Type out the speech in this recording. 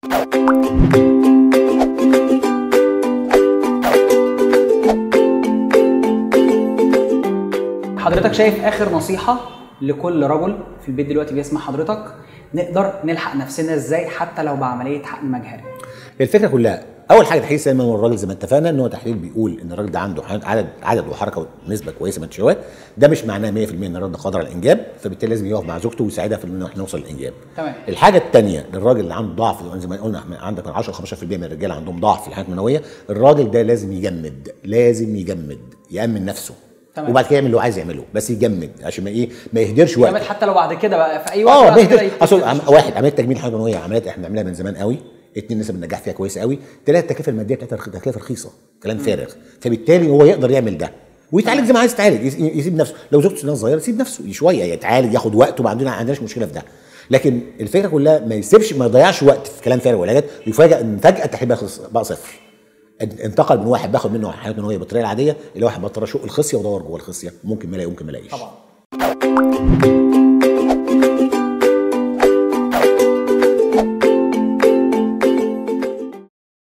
حضرتك شايف اخر نصيحه لكل رجل في البيت دلوقتي بيسمع حضرتك نقدر نلحق نفسنا ازاي حتى لو بعمليه حقن مجهري الفكره كلها اول حاجه تحليل سليمان هو الراجل زي ما اتفقنا ان هو تحليل بيقول ان الراجل ده عنده عدد عدد وحركه ونسبه كويسه من الشهوات ده مش معناه 100% ان الراجل ده قادر على الانجاب فبالتالي لازم يقف مع زوجته ويساعدها في ان احنا نوصل للانجاب تمام. الحاجه الثانيه للراجل اللي عنده ضعف زي ما قلنا عندك من 10 ل 15% من الرجاله عندهم ضعف في الحياه المنويه الراجل ده لازم يجمد لازم يجمد يامن نفسه تمام. وبعد كده يعمل اللي هو عايز يعمله بس يجمد عشان ما ايه ما يهدرش وقت جامد حتى لو بعد كده بقى في اي وقت اه بعد ما كده يهدرش يتفق. اصل عم- واحد عمليه تجميل حياه منويه عمليات احنا بنعملها من زمان قوي اتنين نسب النجاح فيها كويسه قوي ثلاثه التكلفه الماديه بتاعتها رخ- تكلفه رخيصه كلام فارغ فبالتالي هو يقدر يعمل ده ويتعالج زي ما عايز يتعالج يس- يسيب نفسه لو زوجته سنها صغيره يسيب نفسه شويه يتعالج ياخد وقته ما عندنا عندناش مشكله في ده لكن الفكره كلها ما يسيبش ما يضيعش وقت في كلام فارغ وعلاجات يفاجئ ان فجاه التحليل بقى خلص- بقى صفر انتقل من واحد باخد منه حياه منويه بالطريقه العاديه الى واحد بضطر اشق الخصيه وادور جوه الخصيه ممكن ما الاقي ممكن ما الاقيش طبعا